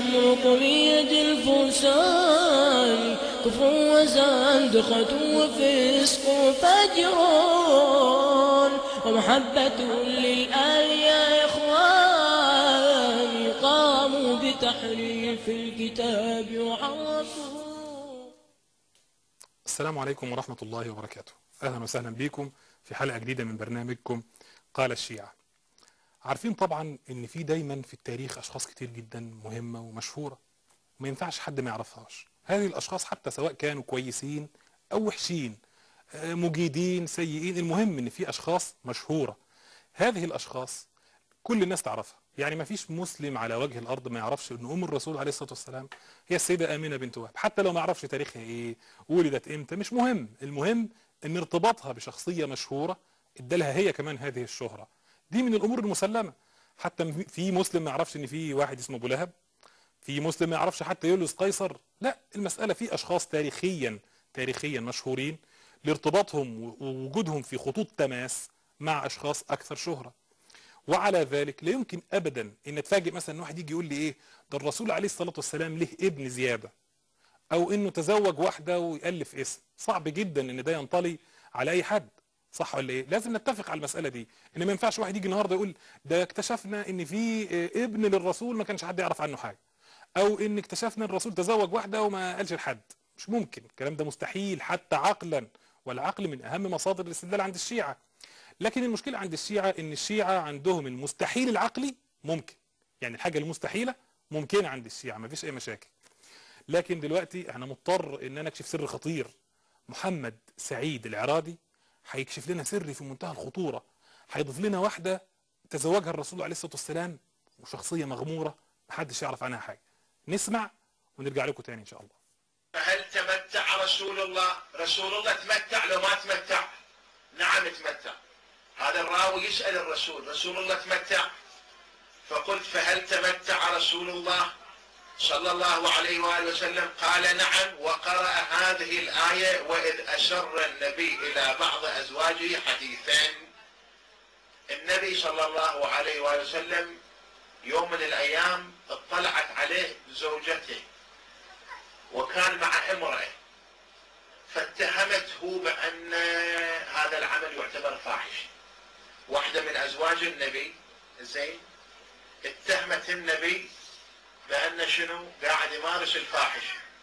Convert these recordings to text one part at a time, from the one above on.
يمرق بيد الفرسان كفر وزندقة وفسق وفجران ومحبة للآل يا إخوان قاموا بتحريف الكتاب وعرفوا السلام عليكم ورحمة الله وبركاته أهلا وسهلا بكم في حلقة جديدة من برنامجكم قال الشيعة عارفين طبعا ان في دايما في التاريخ اشخاص كتير جدا مهمة ومشهورة وما ينفعش حد ما يعرفهاش هذه الاشخاص حتى سواء كانوا كويسين او وحشين آه، مجيدين سيئين المهم ان في اشخاص مشهورة هذه الاشخاص كل الناس تعرفها يعني ما فيش مسلم على وجه الارض ما يعرفش ان ام الرسول عليه الصلاه والسلام هي السيده امينه بنت وهب حتى لو ما يعرفش تاريخها ايه ولدت امتى مش مهم المهم ان ارتباطها بشخصيه مشهوره ادالها هي كمان هذه الشهره دي من الامور المسلمه حتى في مسلم ما يعرفش ان في واحد اسمه ابو لهب في مسلم ما يعرفش حتى يوليوس قيصر لا المساله في اشخاص تاريخيا تاريخيا مشهورين لارتباطهم ووجودهم في خطوط تماس مع اشخاص اكثر شهره وعلى ذلك لا يمكن ابدا ان اتفاجئ مثلا ان واحد يجي يقول لي ايه ده الرسول عليه الصلاه والسلام له ابن زياده او انه تزوج واحده ويالف اسم صعب جدا ان ده ينطلي على اي حد صح ولا ايه لازم نتفق على المساله دي ان ما ينفعش واحد يجي النهارده يقول ده اكتشفنا ان في آه، ابن للرسول ما كانش حد يعرف عنه حاجه او ان اكتشفنا ان الرسول تزوج واحده وما قالش لحد مش ممكن الكلام ده مستحيل حتى عقلا والعقل من اهم مصادر الاستدلال عند الشيعه لكن المشكله عند الشيعه ان الشيعه عندهم المستحيل العقلي ممكن يعني الحاجه المستحيله ممكنه عند الشيعه ما فيش اي مشاكل لكن دلوقتي احنا مضطر ان انا اكشف سر خطير محمد سعيد العرادي هيكشف لنا سر في منتهى الخطوره هيضيف لنا واحده تزوجها الرسول عليه الصلاه والسلام وشخصيه مغموره محدش يعرف عنها حاجه نسمع ونرجع لكم تاني ان شاء الله هل تمتع رسول الله رسول الله تمتع لو ما تمتع نعم تمتع هذا الراوي يسأل الرسول رسول الله تمتع فقلت فهل تمتع رسول الله صلى الله عليه وآله وسلم قال نعم وقرأ هذه الآية وإذ أسر النبي إلى بعض أزواجه حديثا النبي صلى الله عليه وآله وسلم يوم من الأيام اطلعت عليه زوجته وكان مع امرأة فاتهمته بأن هذا العمل يعتبر فاحش واحدة من أزواج النبي زين اتهمت النبي بأن شنو قاعد يمارس الفاحش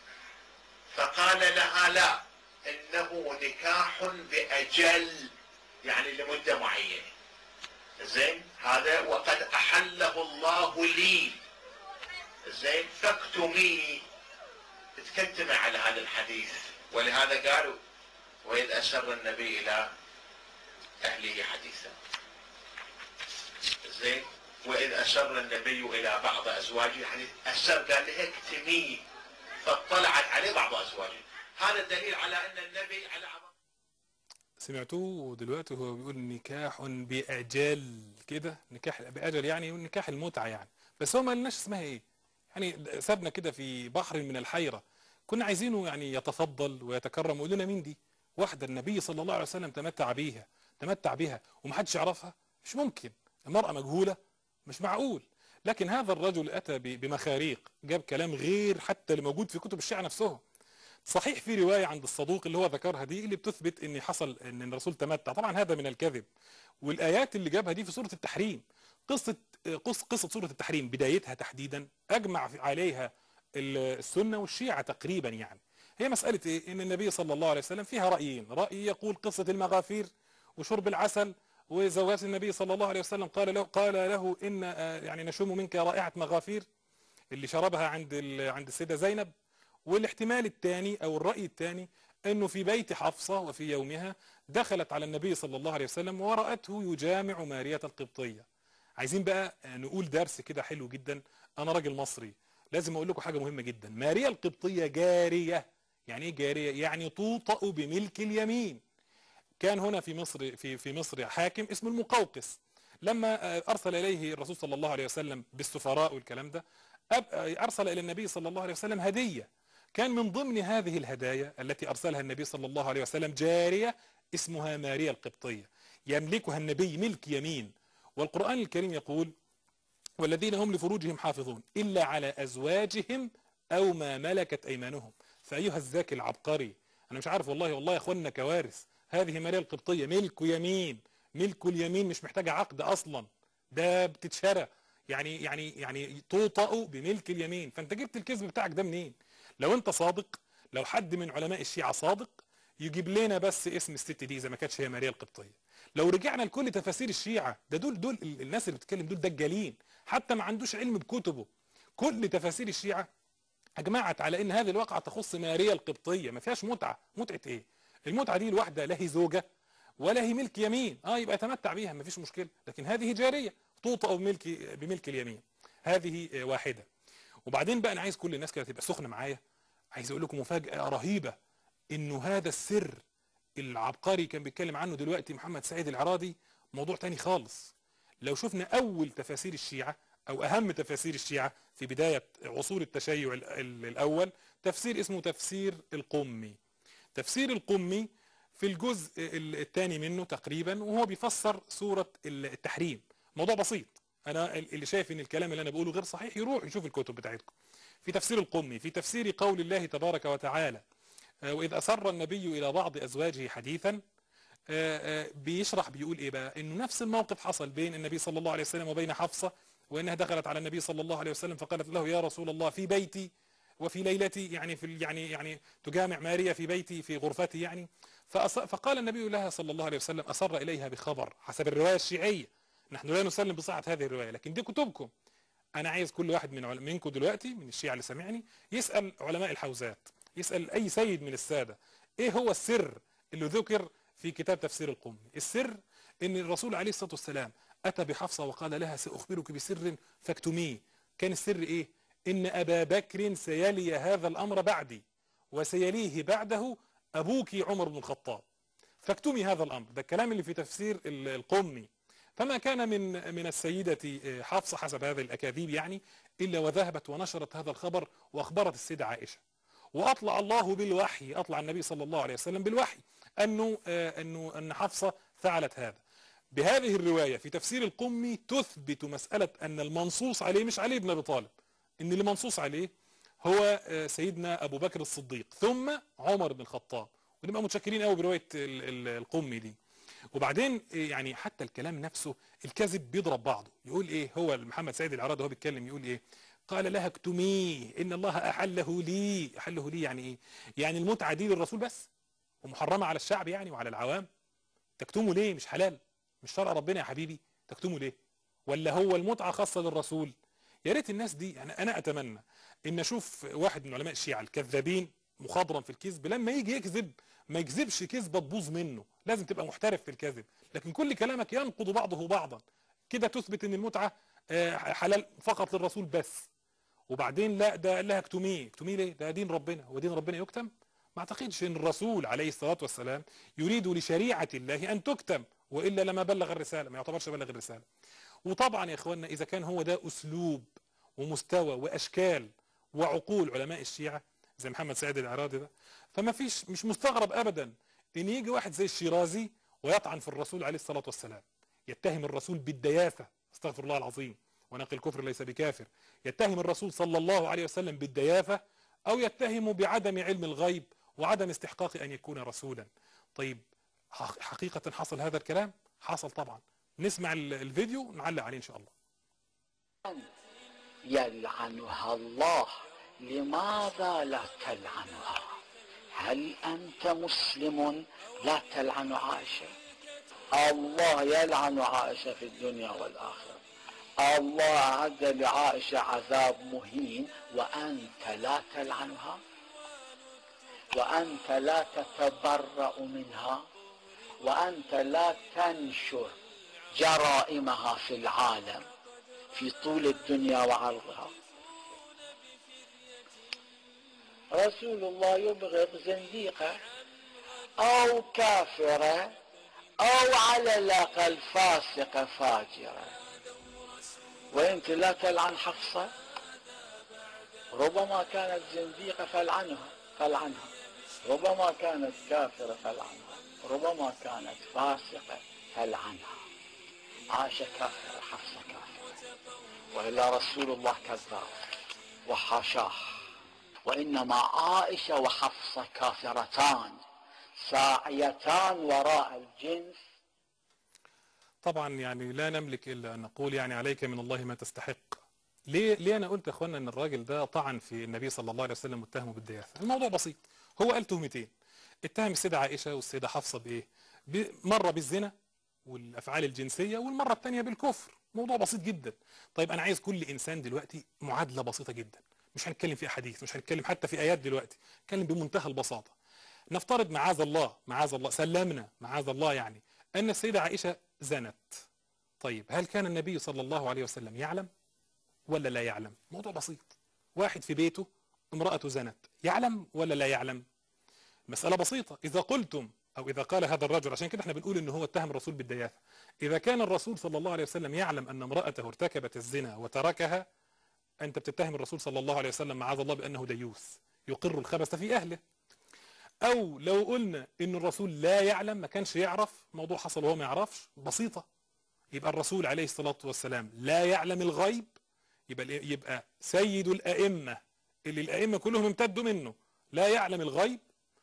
فقال لها لا إنه نكاح بأجل يعني لمدة معينة زين هذا وقد أحله الله لي زين فاكتميه تكتم على هذا الحديث ولهذا قالوا وإذ أسر النبي إلى أهله حديثا زين وإذ أسر النبي إلى بعض أزواجه حديث أسر قال لها اكتميه فاطلعت عليه بعض أزواجه هذا دليل على أن النبي على عظمة سمعتوه دلوقتي هو بيقول نكاح بأجل كده نكاح بأجل يعني نكاح المتعة يعني بس هو ما قالناش اسمها ايه يعني سابنا كده في بحر من الحيرة كنا عايزينه يعني يتفضل ويتكرم ويقول لنا مين دي واحدة النبي صلى الله عليه وسلم تمتع بيها تمتع بها ومحدش يعرفها مش ممكن المرأة مجهولة مش معقول لكن هذا الرجل أتى ب- بمخاريق جاب كلام غير حتى اللي موجود في كتب الشيعة نفسهم صحيح في رواية عند الصدوق اللي هو ذكرها دي اللي بتثبت ان حصل ان الرسول تمتع طبعا هذا من الكذب والايات اللي جابها دي في سورة التحريم قصة قصة, قصة سورة التحريم بدايتها تحديدا اجمع في- عليها ال- السنة والشيعة تقريبا يعني هي مسألة ايه ان النبي صلى الله عليه وسلم فيها رأيين رأي يقول قصة المغافير وشرب العسل وزواج النبي صلى الله عليه وسلم قال له قال له ان آه، يعني نشم منك رائحة مغافير اللي شربها عند ال- عند السيدة زينب والاحتمال الثاني او الرأي الثاني انه في بيت حفصة وفي يومها دخلت على النبي صلى الله عليه وسلم ورأته يجامع مارية القبطية عايزين بقى نقول درس كده حلو جدا انا راجل مصري لازم اقول لكم حاجة مهمة جدا ماريا القبطية جارية يعني ايه جارية يعني توطأ بملك اليمين كان هنا في مصر في في مصر حاكم اسمه المقوقس لما آه، ارسل اليه الرسول صلى الله عليه وسلم بالسفراء والكلام ده أب- آه، ارسل الى النبي صلى الله عليه وسلم هديه كان من ضمن هذه الهدايا التي ارسلها النبي صلى الله عليه وسلم جاريه اسمها ماريا القبطيه يملكها النبي ملك يمين والقران الكريم يقول والذين هم لفروجهم حافظون إلا على أزواجهم أو ما ملكت أيمانهم فأيها الذكي العبقري أنا مش عارف والله والله يا أخوانا كوارث هذه ماريا القبطية ملك يمين ملك اليمين مش محتاجة عقد أصلا ده بتتشرى يعني يعني يعني توطأ بملك اليمين فأنت جبت الكذب بتاعك ده منين لو أنت صادق لو حد من علماء الشيعة صادق يجيب لنا بس اسم الست دي إذا ما كانتش هي ماريا القبطية لو رجعنا لكل تفاسير الشيعة ده دول دول ال- الناس اللي بتتكلم دول دجالين حتى ما عندوش علم بكتبه كل تفاسير الشيعة اجمعت على ان هذه الواقعة تخص ماريا القبطية ما فيهاش متعة متعة ايه المتعة دي الواحدة لا هي زوجة ولا هي ملك يمين اه يبقى يتمتع بيها ما فيش مشكلة لكن هذه جارية توطأ بملك بملك اليمين هذه آه، واحدة وبعدين بقى انا عايز كل الناس كده تبقى سخنة معايا عايز اقول لكم مفاجأة رهيبة انه هذا السر العبقري كان بيتكلم عنه دلوقتي محمد سعيد العراضي موضوع تاني خالص لو شفنا اول تفاسير الشيعة او اهم تفاسير الشيعة في بداية عصور التشيع ال- ال- الاول تفسير اسمه تفسير القمي تفسير القمي في الجزء ال- الثاني منه تقريبا وهو بيفسر سورة ال- التحريم موضوع بسيط انا ال- اللي شايف ان الكلام اللي انا بقوله غير صحيح يروح يشوف الكتب بتاعتكم في تفسير القمي في تفسير قول الله تبارك وتعالى آه، وإذ أسر النبي إلى بعض أزواجه حديثا آه، آه، بيشرح بيقول إيه بقى إنه نفس الموقف حصل بين النبي صلى الله عليه وسلم وبين حفصة وإنها دخلت على النبي صلى الله عليه وسلم فقالت له يا رسول الله في بيتي وفي ليلتي يعني في ال- يعني يعني تجامع ماريا في بيتي في غرفتي يعني فأص- فقال النبي لها صلى الله عليه وسلم أسر إليها بخبر حسب الرواية الشيعية نحن لا نسلم بصحة هذه الرواية لكن دي كتبكم انا عايز كل واحد من عل- منكم دلوقتي من الشيعة اللي سامعني يسأل علماء الحوزات يسأل اي سيد من السادة ايه هو السر اللي ذكر في كتاب تفسير القمي السر ان الرسول عليه الصلاة والسلام اتى بحفصة وقال لها ساخبرك بسر فاكتميه كان السر ايه ان ابا بكر سيلي هذا الامر بعدي وسيليه بعده ابوك عمر بن الخطاب فاكتمي هذا الامر ده الكلام اللي في تفسير ال- القمي فما كان من من السيدة حفصة حسب هذه الأكاذيب يعني إلا وذهبت ونشرت هذا الخبر وأخبرت السيدة عائشة وأطلع الله بالوحي أطلع النبي صلى الله عليه وسلم بالوحي أنه آه، أنه أن حفصة فعلت هذا بهذه الرواية في تفسير القمي تثبت مسألة أن المنصوص عليه مش علي بن أبي طالب إن اللي منصوص عليه هو آه، سيدنا أبو بكر الصديق ثم عمر بن الخطاب ونبقى متشكرين قوي برواية ال- ال- القمي دي وبعدين إيه يعني حتى الكلام نفسه الكذب بيضرب بعضه يقول ايه هو محمد سيد العراضي وهو بيتكلم يقول ايه قال لها اكتميه ان الله احله لي احله لي يعني ايه يعني المتعه دي للرسول بس ومحرمه على الشعب يعني وعلى العوام تكتمه ليه مش حلال مش شرع ربنا يا حبيبي تكتمه ليه ولا هو المتعه خاصه للرسول يا ريت الناس دي يعني انا اتمنى ان اشوف واحد من علماء الشيعه الكذابين مخضرم في الكذب لما يجي يكذب ما يكذبش كذبه تبوظ منه لازم تبقى محترف في الكذب لكن كل كلامك ينقض بعضه بعضا كده تثبت ان المتعه آه، حلال فقط للرسول بس وبعدين لا ده قال لها اكتميه اكتميه ليه ده دين ربنا هو دين ربنا يكتم ما اعتقدش ان الرسول عليه الصلاه والسلام يريد لشريعه الله ان تكتم والا لما بلغ الرساله ما يعتبرش بلغ الرساله وطبعا يا اخوانا اذا كان هو ده اسلوب ومستوى واشكال وعقول علماء الشيعه زي محمد سعيد العراضي ده فما فيش مش مستغرب ابدا ان يجي واحد زي الشيرازي ويطعن في الرسول عليه الصلاه والسلام يتهم الرسول بالدياثه استغفر الله العظيم ونقي الكفر ليس بكافر يتهم الرسول صلى الله عليه وسلم بالدياثه او يتهم بعدم علم الغيب وعدم استحقاق ان يكون رسولا طيب حق- حقيقه حصل هذا الكلام حصل طبعا نسمع ال- الفيديو نعلق عليه ان شاء الله يلعنها الله لماذا لا تلعنها هل أنت مسلم لا تلعن عائشة الله يلعن عائشة في الدنيا والآخرة الله أعد لعائشة عذاب مهين وأنت لا تلعنها وأنت لا تتبرأ منها وأنت لا تنشر جرائمها في العالم في طول الدنيا وعرضها رسول الله يبغض زنديقة أو كافرة أو على الأقل فاسقة فاجرة وأنت لا تلعن حفصة ربما كانت زنديقة فلعنها فلعنها ربما كانت كافرة فلعنها ربما كانت فاسقة فلعنها عائشة كافرة حفصة كافرة وإلا رسول الله كذاب وحاشاه وإنما عائشة وحفصة كافرتان ساعيتان وراء الجنس طبعا يعني لا نملك الا ان نقول يعني عليك من الله ما تستحق ليه ليه انا قلت يا اخوانا ان الراجل ده طعن في النبي صلى الله عليه وسلم متهمه بالدياثه الموضوع بسيط هو قال تهمتين اتهم السيده عائشه والسيده حفصه بايه ب- مره بالزنا والافعال الجنسيه والمره الثانيه بالكفر موضوع بسيط جدا طيب انا عايز كل انسان دلوقتي معادله بسيطه جدا مش هنتكلم في احاديث مش هنتكلم حتى في ايات دلوقتي نتكلم بمنتهى البساطه نفترض معاذ الله معاذ الله سلمنا معاذ الله يعني ان السيده عائشه زنت طيب هل كان النبي صلى الله عليه وسلم يعلم ولا لا يعلم موضوع بسيط واحد في بيته امرأته زنت يعلم ولا لا يعلم مسألة بسيطة إذا قلتم أو إذا قال هذا الرجل عشان كده احنا بنقول إن هو اتهم الرسول بالدياثة إذا كان الرسول صلى الله عليه وسلم يعلم أن امرأته ارتكبت الزنا وتركها أنت بتتهم الرسول صلى الله عليه وسلم معاذ الله بأنه ديوث يقر الخبث في أهله أو لو قلنا إن الرسول لا يعلم ما كانش يعرف موضوع حصل وهو ما يعرفش بسيطة يبقى الرسول عليه الصلاة والسلام لا يعلم الغيب يبقى يبقى سيد الأئمة اللي الأئمة كلهم امتدوا منه لا يعلم الغيب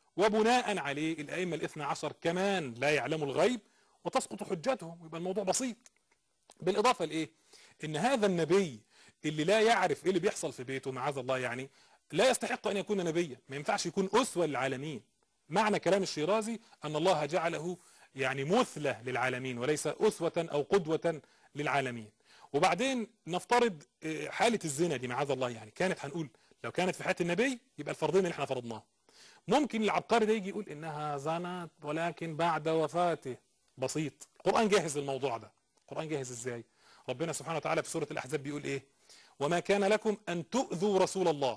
وبناء عليه الأئمة الاثنى عشر كمان لا يعلموا الغيب وتسقط حجتهم يبقى الموضوع بسيط بالإضافة لإيه إن هذا النبي اللي لا يعرف إيه اللي بيحصل في بيته معاذ الله يعني لا يستحق أن يكون نبيا ما ينفعش يكون أسوة للعالمين معنى كلام الشيرازي أن الله جعله يعني مثلة للعالمين وليس أسوة أو قدوة للعالمين وبعدين نفترض آه، حالة الزنا دي معاذ الله يعني كانت هنقول لو كانت في حياة النبي يبقى الفرضين اللي احنا فرضناه ممكن العبقري ده يجي يقول انها زنت ولكن بعد وفاته بسيط القرآن جاهز للموضوع ده القرآن جاهز ازاي ربنا سبحانه وتعالى في سورة الأحزاب بيقول ايه وما كان لكم أن تؤذوا رسول الله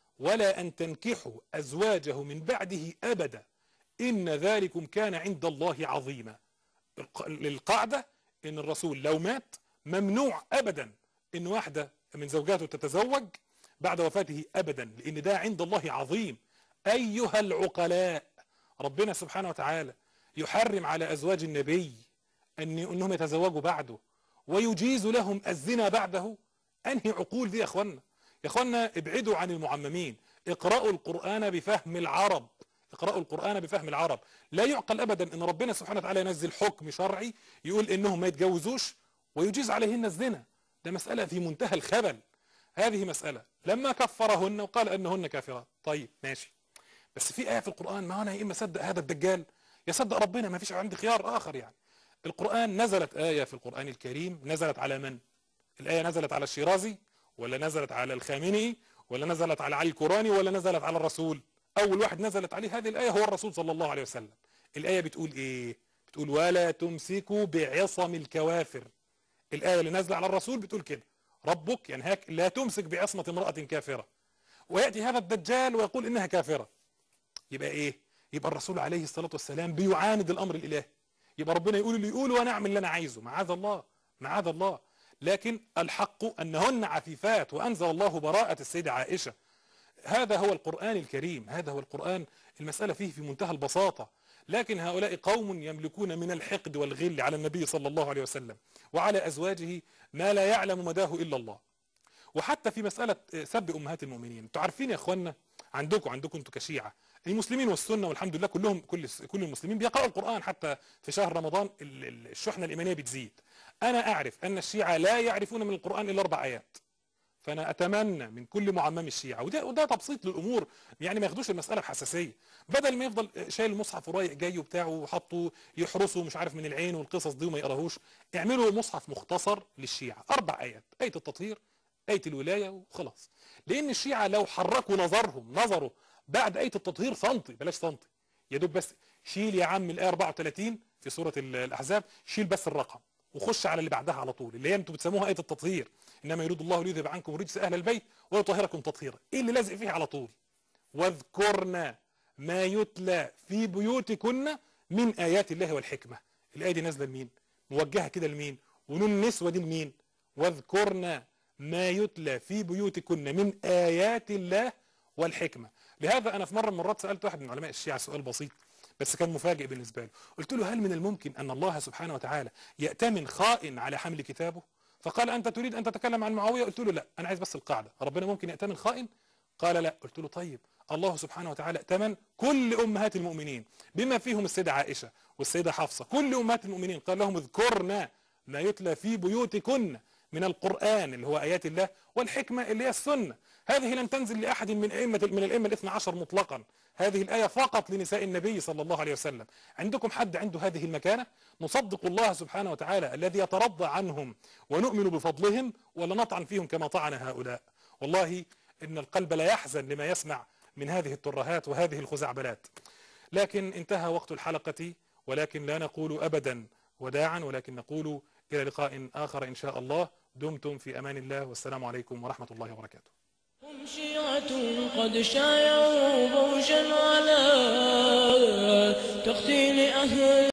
ولا أن تنكحوا أزواجه من بعده أبدا إن ذلكم كان عند الله عظيما الق- للقاعدة إن الرسول لو مات ممنوع أبدا إن واحدة من زوجاته تتزوج بعد وفاته أبدا لأن ده عند الله عظيم أيها العقلاء ربنا سبحانه وتعالى يحرم على أزواج النبي أن أنهم يتزوجوا بعده ويجيز لهم الزنا بعده أنهي عقول دي يا أخوانا يا أخوانا ابعدوا عن المعممين اقرأوا القرآن بفهم العرب اقرأوا القرآن بفهم العرب لا يعقل أبدا أن ربنا سبحانه وتعالى ينزل حكم شرعي يقول إنهم ما يتجوزوش ويجيز عليهن الزنا ده مسألة في منتهى الخبل هذه مسألة لما كفرهن وقال أنهن كافرات طيب ماشي بس في آية في القرآن ما أنا يا إما صدق هذا الدجال يصدق ربنا ما فيش عندي خيار آخر يعني القرآن نزلت آية في القرآن الكريم نزلت على من الآية نزلت على الشيرازي ولا نزلت على الخامنئي ولا نزلت على علي الكوراني ولا نزلت على الرسول أول واحد نزلت عليه هذه الآية هو الرسول صلى الله عليه وسلم الآية بتقول إيه بتقول ولا تمسكوا بعصم الكوافر الآية اللي نازلة على الرسول بتقول كده ربك ينهاك لا تمسك بعصمة امرأة كافرة ويأتي هذا الدجال ويقول إنها كافرة يبقى إيه يبقى الرسول عليه الصلاة والسلام بيعاند الأمر الإلهي يبقى ربنا يقول اللي يقول وأنا أعمل اللي أنا عايزه معاذ الله معاذ الله لكن الحق أنهن عفيفات وأنزل الله براءة السيدة عائشة هذا هو القرآن الكريم هذا هو القرآن المسألة فيه في منتهى البساطة لكن هؤلاء قوم يملكون من الحقد والغل على النبي صلى الله عليه وسلم وعلى أزواجه ما لا يعلم مداه إلا الله وحتى في مسألة سب أمهات المؤمنين انتوا عارفين يا أخوانا عندكم عندكم انتوا كشيعة المسلمين والسنة والحمد لله كلهم كل كل المسلمين بيقرأوا القرآن حتى في شهر رمضان ال- ال- الشحنة الإيمانية بتزيد أنا أعرف أن الشيعة لا يعرفون من القرآن إلا أربع آيات فانا اتمنى من كل معمم الشيعه وده وده تبسيط للامور يعني ما ياخدوش المساله بحساسيه بدل ما يفضل شايل المصحف ورايح جاي وبتاعه وحطه يحرسه مش عارف من العين والقصص دي وما يقراهوش اعملوا مصحف مختصر للشيعه اربع ايات ايه التطهير ايه الولايه وخلاص لان الشيعه لو حركوا نظرهم نظروا بعد ايه التطهير سنتي بلاش سنتي يا دوب بس شيل يا عم الايه 34 في سوره ال- الاحزاب شيل بس الرقم وخش على اللي بعدها على طول اللي هي انتوا بتسموها ايه التطهير انما يريد الله ليذهب عنكم رجس اهل البيت ويطهركم تطهيرا ايه اللي لازق فيه على طول واذكرن ما يتلى في بيوتكن من ايات الله والحكمه الايه دي نازله لمين موجهه كده لمين ونون النسوه دي لمين واذكرن ما يتلى في بيوتكن من ايات الله والحكمه لهذا انا في مره من المرات سالت واحد من علماء الشيعه سؤال بسيط بس كان مفاجئ بالنسبه له قلت له هل من الممكن ان الله سبحانه وتعالى يأتمن خائن على حمل كتابه فقال انت تريد ان تتكلم عن معاويه قلت له لا انا عايز بس القاعده ربنا ممكن يأتمن خائن قال لا قلت له طيب الله سبحانه وتعالى ائتمن كل امهات المؤمنين بما فيهم السيده عائشه والسيده حفصه كل امهات المؤمنين قال لهم اذكرنا ما يتلى في بيوتكن من القرآن اللي هو آيات الله والحكمة اللي هي السنة هذه لم تنزل لأحد من أئمة من الأئمة الاثنى عشر مطلقا هذه الآية فقط لنساء النبي صلى الله عليه وسلم عندكم حد عنده هذه المكانة نصدق الله سبحانه وتعالى الذي يترضى عنهم ونؤمن بفضلهم ولا نطعن فيهم كما طعن هؤلاء والله إن القلب لا يحزن لما يسمع من هذه الترهات وهذه الخزعبلات لكن انتهى وقت الحلقة ولكن لا نقول أبدا وداعا ولكن نقول إلى لقاء آخر إن شاء الله دمتم في أمان الله والسلام عليكم ورحمة الله وبركاته هم شيعة قد شايعوا بوشا على تقتيل أهل